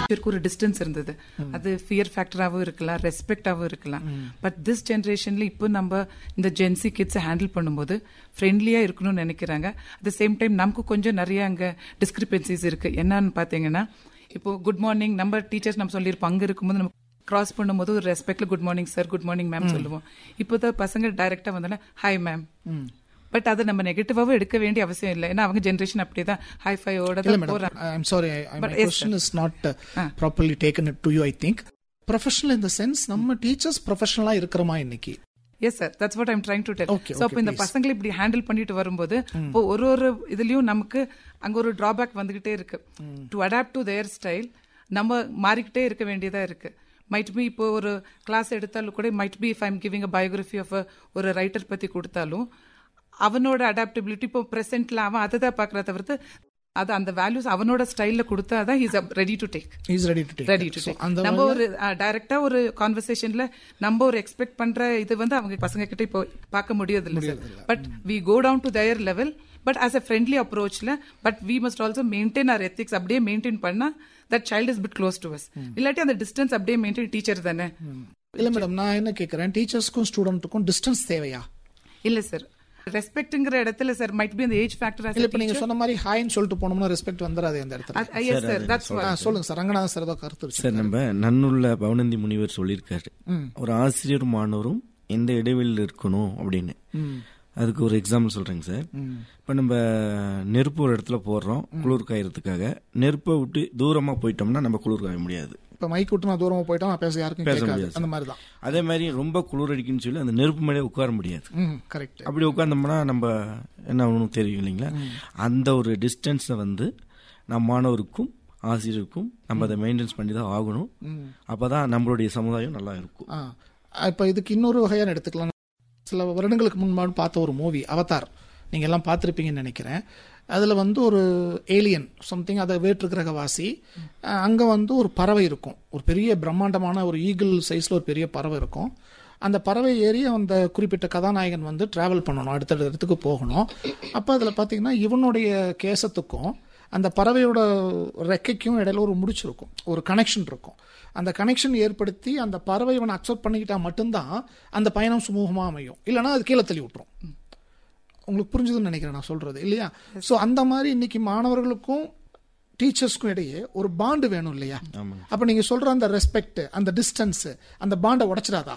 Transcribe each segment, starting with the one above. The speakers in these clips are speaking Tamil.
டீச்சருக்கு ஒரு டிஸ்டன்ஸ் இருந்தது அது ஃபியர் ஃபேக்டராகவும் இருக்கலாம் ரெஸ்பெக்டாகவும் இருக்கலாம் பட் திஸ் ஜென்ரேஷன்ல இப்போ நம்ம இந்த ஜென்சி கிட்ஸை ஹேண்டில் பண்ணும்போது ஃப்ரெண்ட்லியா இருக்கணும்னு நினைக்கிறாங்க அட் த சேம் டைம் நமக்கு கொஞ்சம் நிறைய அங்க டிஸ்கிரிபன்சிஸ் இருக்கு என்னன்னு பாத்தீங்கன்னா இப்போ குட் மார்னிங் நம்ம டீச்சர்ஸ் நம்ம சொல்லியிருப்போம் அங்க இருக்கும்போது நம்ம கிராஸ் பண்ணும்போது ஒரு ரெஸ்பெக்ட்ல good morning sir good morning ma'am சொல்லுவோம் இப்போதான் பசங்க டைரக்டா வந்தாலும் ஹாய் மேம் பட் அதை நம்ம நெகட்டிவாவும் எடுக்க வேண்டிய அவசியம் இல்லை ஏன்னா அவங்க ஜென்ரேஷன் அப்படிதான் ஹை ஃபைவோட இல்ல தான் மேடம் போறாங்க I am sorry But my yes, question is not properly taken to you I think professional in the sense நம்ம டீச்சர்ஸ் ப்ரொஃபஷனலா இருக்கிறோமா இன்னைக்கு yes sir that's what I'm trying to tell Okay, so அப்போ okay, இந்த please. பசங்களை இப்படி ஹேண்டில் பண்ணிட்டு வரும்போது இப்போ ஒரு ஒரு இதுலயும் நமக்கு அங்க ஒரு டிராபேக் வந்துகிட்டே இருக்கு to adapt to their style நம்ம மாறிக்கிட்டே இருக்க வேண்டியதா இருக்கு மைட் பி இப்போ ஒரு கிளாஸ் எடுத்தாலும் கூட might be if I'm giving a biography of ஒரு ரைட்டர் பத்தி கொடுத்தாலும் அவனோட அடாப்டபிலிட்டி இப்போ பிரசன்ட்ல அவன் அதை தான் பாக்குறத தவிர்த்து அது அந்த வேல்யூஸ் அவனோட ஸ்டைல்ல கொடுத்தா தான் is ready to take is ready to take ready to take அந்த நம்ம ஒரு டைரக்டா ஒரு கான்வர்சேஷன்ல நம்ம ஒரு எக்ஸ்பெக்ட் பண்ற இது வந்து அவங்க பசங்க கிட்ட இப்போ பார்க்க முடியாது இல்ல sir but we go down to their level but as a friendly அப்ரோச்ல but we must also maintain our ethics அப்படியே மெயின்டைன் பண்ணா that child is bit close to us இல்லாட்டி அந்த டிஸ்டன்ஸ் அப்படியே மெயின்டைன் டீச்சர் தானே இல்ல மேடம் நான் என்ன கேக்குறேன் டீச்சர்ஸ்க்கும் ஸ்டூடெண்ட்டுக்கும் டிஸ்டன்ஸ் தேவையா இல்ல சார் ரெஸ்பெக்ட்ங்கிற இடத்துல சார் மைட் பி அந்த ஏஜ் ஃபேக்டர் இல்ல இப்ப நீங்க சொன்ன மாதிரி ஹாய்னு சொல்லிட்டு போனோம்னா ரெஸ்பெக்ட் வந்துடாது அந்த இடத்துல எஸ் சார் தட்ஸ் ஆ, சொல்லுங்க சார் ரங்கநாதன் சார் ஏதோ கருத்து வச்சு சார் நம்ம நன்னுள்ள பவனந்தி முனிவர் சொல்லியிருக்காரு ஒரு ஆசிரியர் மாணவரும் எந்த இடைவெளியில் இருக்கணும் அப்படின்னு அதுக்கு ஒரு எக்ஸாம்பிள் சொல்றேங்க சார் இப்போ நம்ம நெருப்பு ஒரு இடத்துல போடுறோம் குளிர் காயறதுக்காக நெருப்பை விட்டு தூரமா போயிட்டோம்னா நம்ம குளிர் காய முடியாது இப்ப மைக் விட்டு நான் தூரமா போயிட்டா நான் பேச யாருக்கும் பேச கேட்காது முடியாது அந்த மாதிரி தான் அதே மாதிரி ரொம்ப குளிர் அடிக்குன்னு சொல்லி அந்த நெருப்பு மேலே உட்கார முடியாது ம் கரெக்ட் அப்படி உட்காந்தோம்னா நம்ம என்ன ஆகணும் தெரியும் இல்லைங்களா அந்த ஒரு டிஸ்டன்ஸை வந்து நம் மாணவருக்கும் ஆசிரியருக்கும் நம்ம அதை மெயின்டைன்ஸ் பண்ணி தான் ஆகணும் அப்பதான் நம்மளுடைய சமுதாயம் நல்லா இருக்கும் ஆ இப்ப இதுக்கு இன்னொரு வகையான எடுத்துக்கலாம் சில வருடங்களுக்கு முன்பாடு பார்த்த ஒரு மூவி அவதார் நீங்க எல்லாம் பார்த்துருப்பீங்கன்னு நினைக்கிறேன் அதுல வந்து ஒரு ஏலியன் சம்திங் அதை வேற்று கிரகவாசி அஹ், அங்க வந்து ஒரு பறவை இருக்கும் ஒரு பெரிய பிரம்மாண்டமான ஒரு ஈகிள் சைஸ்ல ஒரு பெரிய பறவை இருக்கும் அந்த பறவை ஏறி அந்த குறிப்பிட்ட கதாநாயகன் வந்து டிராவல் பண்ணணும் அடுத்த இடத்துக்கு போகணும் அப்போ அதில் பார்த்தீங்கன்னா இவனுடைய கேசத்துக்கும் அந்த பறவையோட ரெக்கைக்கும் இடையில ஒரு முடிச்சிருக்கும் ஒரு கனெக்ஷன் இருக்கும் அந்த கனெக்ஷன் ஏற்படுத்தி அந்த பறவை இவனை அக்செப்ட் பண்ணிக்கிட்டா மட்டும்தான் அந்த பயணம் சுமூகமா அமையும் இல்லைன்னா அது கீழே தள்ளி விட்டுரும் உங்களுக்கு புரிஞ்சுதுன்னு நினைக்கிறேன் நான் சொல்றது இல்லையா ஸோ அந்த மாதிரி இன்னைக்கு மாணவர்களுக்கும் டீச்சர்ஸ்க்கும் இடையே ஒரு பாண்டு வேணும் இல்லையா அப்ப நீங்க சொல்ற அந்த ரெஸ்பெக்ட் அந்த டிஸ்டன்ஸ் அந்த பாண்டை உடைச்சிடாதா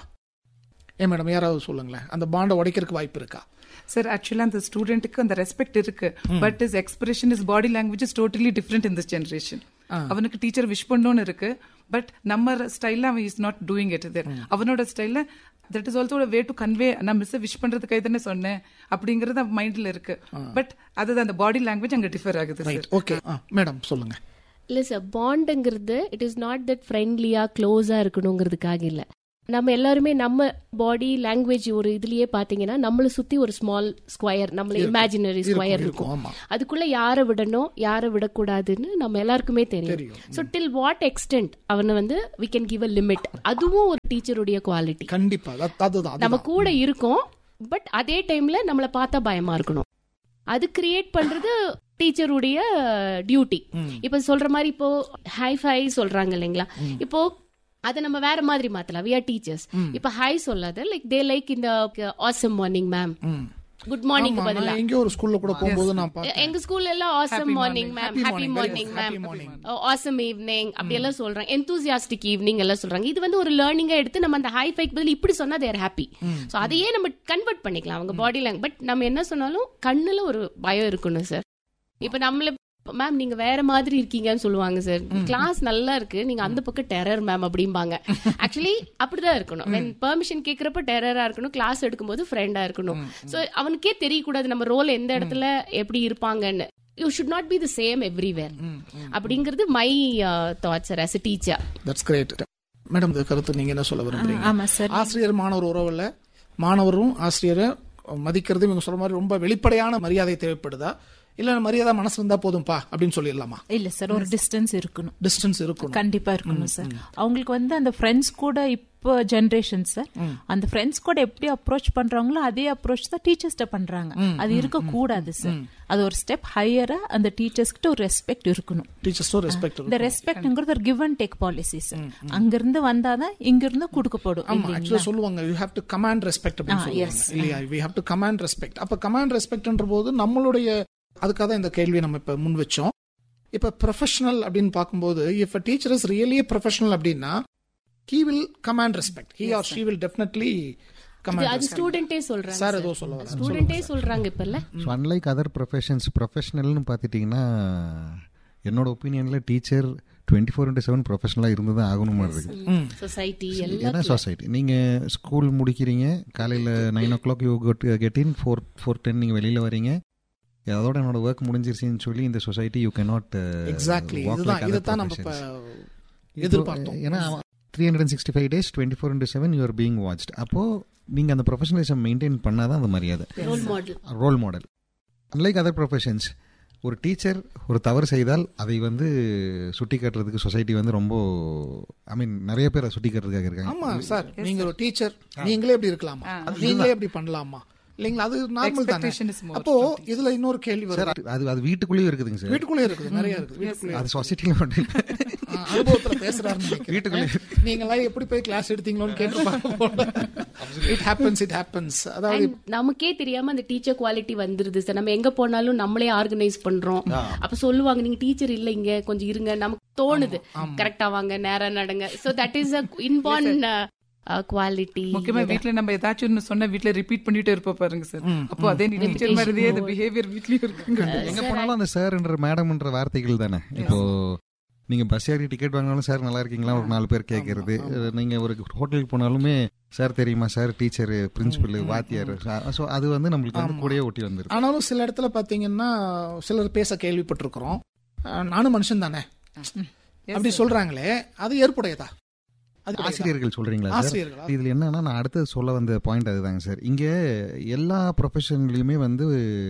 ஏன் மேடம் யாராவது சொல்லுங்களேன் அந்த பாண்டை உடைக்கிறதுக்கு வாய்ப்பு இருக்கா சார் ஆக்சுவலா அந்த ஸ்டூடெண்ட்டுக்கு அந்த ரெஸ்பெக்ட் இருக்கு but is expression is body language is totally different in this generation அவனுக்கு டீச்சர் விஷ் பண்ணணும்னு இருக்கு பட் நம்ம ஸ்டைல்ல அவன் is not doing it their அவனோட ஸ்டைல்ல that is also way to convey நான் மிஸ் விஷ் பண்றதுக்காக தானே சொன்னேன் அப்படிங்கறது அவன் மைண்ட்ல இருக்கு பட் அது அந்த பாடி லாங்குவேஜ் அங்க டிஃபர் ஆகுது சார் ரைட் ஓகே மேடம் சொல்லுங்க இல்ல சார் பாண்டுங்கிறது இட் இஸ் நாட் தட் ஃப்ரெண்ட்லியா க்ளோஸா இருக்கணுங்கிறதுக்காக இல்ல நம்ம எல்லாருமே நம்ம பாடி லாங்குவேஜ் ஒரு இதுலயே பாத்தீங்கன்னா நம்மளை சுத்தி ஒரு ஸ்மால் ஸ்கொயர் நம்மள இமேஜினரி ஸ்கொயர் இருக்கும், இருக்கும் ஆமா. அதுக்குள்ள யாரை விடணும் யாரை விடக்கூடாதுன்னு நம்ம எல்லாருக்குமே தெரியும் ஸோ டில் வாட் எக்ஸ்டென்ட் அவனை வந்து we can give a limit அதுவும் ஒரு டீச்சருடைய குவாலிட்டி கண்டிப்பா அது- அதுதான் நம்ம அதுதான். கூட இருக்கோம் பட் அதே டைம்ல நம்மள பார்த்தா பயமா இருக்கணும் அது கிரியேட் பண்றது டீச்சருடைய டியூட்டி இப்ப சொல்ற மாதிரி இப்போ ஹை ஃபை சொல்றாங்க இல்லைங்களா இப்போ அதை நம்ம வேற மாதிரி மாத்தலாம் வி ஆர் டீச்சர்ஸ் இப்ப ஹை சொல்லாத லைக் தே லைக் இந்த awesome morning ma'am good morning ஆமா, பதிலா நான் எங்கேயோ ஒரு ஸ்கூல்ல கூட போகும்போது நான் பார்த்தேன் எங்க ஸ்கூல்ல எல்லாம் awesome morning ma'am Happy happy morning, very morning good. Ma'am Happy morning. Awesome evening அப்படி எல்லாம் சொல்றாங்க எந்தூசியாஸ்டிக் ஈவினிங் எல்லாம் சொல்றாங்க இது வந்து ஒரு லேர்னிங்கா எடுத்து நம்ம அந்த ஹை ஃபைக் பதில் இப்படி சொன்னா தேர் ஹாப்பி சோ அதையே நம்ம கன்வெர்ட் பண்ணிக்கலாம் அவங்க பாடி லாங் பட் நம்ம என்ன சொன்னாலும் கண்ணுல ஒரு பயம் இருக்கணும் சார் இப்ப நம்மள மேம் நீங்க வேற மாதிரி இருக்கீங்கன்னு சொல்லுவாங்க சார் கிளாஸ் நல்லா இருக்கு நீங்க அந்த பக்கம் டெரர் மேம் அப்படிம்பாங்க ஆக்சுவலி அப்படிதான் இருக்கணும் வென் பெர்மிஷன் கேக்குறப்ப டெரரா இருக்கணும் கிளாஸ் எடுக்கும்போது ஃப்ரெண்டா இருக்கணும் சோ அவனுக்கே தெரியக்கூடாது நம்ம ரோல் எந்த இடத்துல எப்படி இருப்பாங்கன்னு you should not be the same everywhere அப்படிங்கிறது my thoughts sir as a teacher that's great madam இந்த கருத்து நீங்க என்ன சொல்ல விரும்புறீங்க ஆமா சார் ஆசிரியர் மாணவர் உறவுல மாணவரும் ஆசிரியரை மதிக்கிறது இவங்க சொல்ற மாதிரி ரொம்ப வெளிப்படையான மரியாதை தேவைப்படுதா இல்ல மரியாதை மனசு இருந்தா போதும்பா அப்படின்னு சொல்லிடலாமா இல்ல சார் ஒரு டிஸ்டன்ஸ் இருக்கணும் டிஸ்டன்ஸ் இருக்கணும் கண்டிப்பா இருக்கணும் சார் அவங்களுக்கு வந்து அந்த ஃப்ரெண்ட்ஸ் கூட இப்போ ஜெனரேஷன் சார் அந்த ஃப்ரெண்ட்ஸ் கூட எப்படி அப்ரோச் பண்றாங்களோ அதே அப்ரோச் தான் டீச்சர்ஸ்ட பண்றாங்க அது இருக்க கூடாது சார் அது ஒரு ஸ்டெப் ஹையரா அந்த டீச்சர்ஸ் கிட்ட ஒரு ரெஸ்பெக்ட் இருக்கணும் டீச்சர்ஸும் ரெஸ்பெக்ட் இந்த ரெஸ்பெக்ட்ங்கிறது ஒரு give and take policy sir அங்கிருந்து வந்தாதான் இங்கிருந்து கொடுக்கப்படும் ஆமா இல்லைங்களா? ஆக்சுவலா சொல்லுவாங்க you have to command respect அப்படின்னு Ah, சொல்லுவாங்க yes. இல்லையா we have to command respect அப்ப கமாண்ட் ரெஸ்பெக்ட்ன்ற போது நம்மளுடைய அதுக்காக தான் இந்த கேள்வியை நம்ம இப்ப முன் வச்சோம் இப்ப ப்ரொஃபஷனல் அப்படின்னு பார்க்கும்போது if a teacher is really professional அப்படின்னா he will command respect he or she will definitely அது கமாண்ட் ஸ்டூடெண்டே சொல்றாங்க சார் ஏதோ சொல்ல வர ஸ்டூடெண்டே சொல்றாங்க இப்ப இல்ல ஸோ அன்லைக் அதர் ப்ரொஃபஷன்ஸ் ப்ரொஃபஷனல்னு பார்த்துட்டிங்கன்னா என்னோட ஒப்பீனியனில் teacher twenty four into seven ப்ரொஃபஷனலாக இருந்து தான் ஆகணும் மாதிரி இருக்கு சொசைட்டி ஏன்னா எல்லாம் சொசைட்டி நீங்கள் ஸ்கூல் முடிக்கிறீங்க காலையில் nine o'clock you get get in four four ten நீங்கள் வெளியில் வரீங்க அதோட என்னோட ஒர்க் முடிஞ்சிருச்சுன்னு சொல்லி இந்த சொசைட்டி யூ கேனாட் எக்ஸாக்ட்லி இதுதான் இதைத்தான் நம்ம இப்ப எதிர்பார்த்தோம் ஏன்னா three hundred sixty five days twenty four into seven you are being watched அப்போது நீங்கள் அந்த ப்ரொஃபஷனலிசம் மெயின்டைன் பண்ணாதான் அந்த மரியாதை role model role model unlike other professions ஒரு டீச்சர் ஒரு தவறு செய்தால் அதை வந்து சுட்டி காட்டுறதுக்கு சொசைட்டி வந்து ரொம்ப ஐ மீன் நிறைய பேர் அதை சுட்டி காட்டுறதுக்காக இருக்காங்க ஆமா சார் நீங்க ஒரு டீச்சர் நீங்களே எப்படி இருக்கலாமா நீங்களே எப்படி பண்ணலாமா இல்லைங்களா அது நார்மல் தானே Expectation is more அப்போ இதுல இன்னொரு கேள்வி சார் வருது அது அது வீட்டுக்குள்ளேயும் இருக்குதுங்க சார் வீட்டுக்குள்ளே இருக்குது நிறைய இருக்குது வீட்டுக்குள்ளே அது சொசைட்டியில் மட்டும் இல்ல. ஆ, அனுபவத்துல பேசுறாருன்னு நினைக்கிறேன் வீட்டுக்குள்ளே நீங்க எல்லாம் எப்படி போய் கிளாஸ் எடுத்தீங்களோன்னு கேட்டு இட் ஹேப்பன்ஸ் இட் ஹேப்பன்ஸ் அதாவது And நமக்கே தெரியாம அந்த டீச்சர் குவாலிட்டி வந்துருது சார் நம்ம எங்க போனாலும் நம்மளே ஆர்கனைஸ் பண்றோம் அப்ப சொல்லுவாங்க நீங்க டீச்சர் இல்ல இங்க கொஞ்சம் இருங்க நமக்கு தோணுது கரெக்டா வாங்க நேரா நடங்க so that is a inborn quality முக்கியமா வீட்ல நம்ம ஏதாச்சும் ஒண்ணு சொன்னா வீட்ல ரிப்பீட் பண்ணிட்டே இருப்போம் பாருங்க சார் அப்போ அதே டீச்சர் மாதிரியே அந்த பிஹேவியர் வீட்லயும் இருக்குங்க எங்க போனாலும் அந்த சார்ன்ற மேடம்ன்ற வார்த்தைகள் தானே இப்போ நீங்க பஸ் ஏறி டிக்கெட் வாங்கினாலும் சார் நல்லா இருக்கீங்களா ஒரு நாலு பேர் கேட்கறது நீங்க ஒரு ஹோட்டலுக்கு போனாலுமே சார் தெரியுமா சார் டீச்சர் பிரின்சிபல் வாத்தியார் ஸோ அது வந்து நம்மளுக்கு வந்து கூடயே ஒட்டி வந்துருக்கு ஆனாலும் சில இடத்துல பாத்தீங்கன்னா சிலர் பேச கேள்விப்பட்டிருக்கிறோம் ஆ, நானும் மனுஷன் தானே அப்படி சொல்றாங்களே அது ஏற்புடையதா அது கிடையாதா? ஆசிரியர்கள் சொல்றீங்களா சார் ஆசிரியர்களா இதுல என்னன்னா நான் அடுத்து சொல்ல வந்த பாயிண்ட் அதுதாங்க சார் இங்க எல்லா ப்ரொஃபஷன்லயுமே வந்து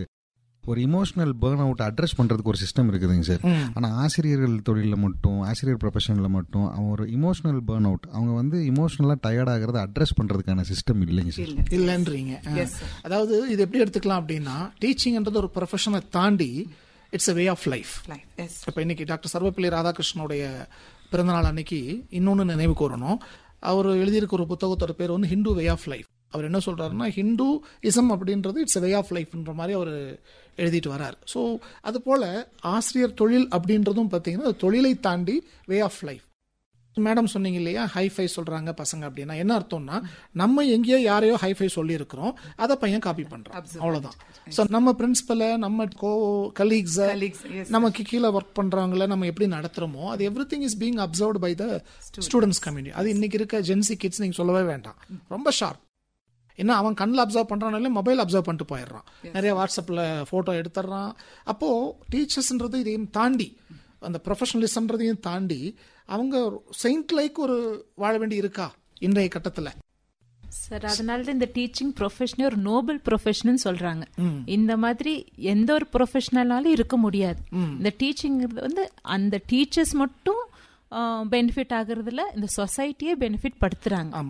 ஒரு இமோஷனல் பேர்ன் அவுட் அட்ரஸ் பண்றதுக்கு ஒரு சிஸ்டம் இருக்குதுங்க சார் ம். ஆனா ஆசிரியர்கள் தொழிலில் மட்டும் ஆசிரியர் ப்ரொஃபஷனில் மட்டும் அவங்க ஒரு இமோஷனல் பேர்ன் அவுட் அவங்க வந்து இமோஷனலா டயர்ட் ஆகிறத அட்ரஸ் பண்றதுக்கான சிஸ்டம் இல்லைங்க சார் இல்லைன்றீங்க ஆ. அதாவது இது எப்படி எடுத்துக்கலாம் அப்படின்னா டீச்சிங்ன்றது ஒரு ப்ரொஃபஷனை தாண்டி it's a way of life life yes இப்போ இன்னைக்கு டாக்டர் சர்வப்பள்ளி ராதாகிருஷ்ணனுடைய பிறந்தநாள் அன்னைக்கு இன்னொன்று நினைவு கூறணும் அவர் எழுதியிருக்க ஒரு புத்தகத்தோட பேர் வந்து ஹிந்து வே ஆஃப் லைஃப் அவர் என்ன சொல்றாருன்னா ஹிந்து இசம் அப்படின்றது இட்ஸ் வே ஆஃப் லைஃப்ன்ற மாதிரி அவர் எழுதிட்டு வரார் ஸோ அது போல ஆசிரியர் தொழில் அப்படின்றதும் பார்த்தீங்கன்னா அது தொழிலை தாண்டி வே ஆஃப் லைஃப் மேடம் சொன்னீங்க இல்லையா ஹைஃபை சொல்றாங்க பசங்க அப்படின்னா என்ன அர்த்தம்னா நம்ம எங்கேயோ யாரையோ ஹைஃபை சொல்லி இருக்கிறோம் அதை பையன் காப்பி பண்றான் அவ்வளவுதான் ஸோ நம்ம பிரின்சிபலை நம்ம கோ கலீக்ஸ் Colleagues, yes, நமக்கு கீழே ஒர்க் பண்றவங்கள நம்ம எப்படி நடத்துறோமோ அது everything is being observed by the students community அது இன்னைக்கு இருக்க ஜென்சி கிட்ஸ் நீங்க சொல்லவே வேண்டாம் ரொம்ப ஷார்ப் என்ன அவன் கண்ணில் அப்சர்வ் பண்றானாலே மொபைல் அப்சர்வ் பண்ணிட்டு போயிடுறான் நிறைய வாட்ஸ்அப்ல போட்டோ எடுத்துடுறான் அப்போ டீச்சர்ஸ்ன்றது இதையும் தாண்டி அந்த ப்ரொஃபஷனலிசம்ன்றதையும் தாண்டி அவங்க செயின்ட் லைக் ஒரு வாழ வேண்டி இருக்கா இன்றைய கட்டத்துல சார் அதனால தான் இந்த டீச்சிங் ப்ரொஃபஷனே ஒரு நோபல் ப்ரொஃபஷன் சொல்றாங்க இந்த மாதிரி எந்த ஒரு ப்ரொஃபஷனலாலும் இருக்க முடியாது இந்த டீச்சிங் வந்து அந்த டீச்சர்ஸ் மட்டும் பெனிஃபிட் ஆகுறதுல இந்த சொசைட்டியே பெனிஃபிட் படுத்துறாங்க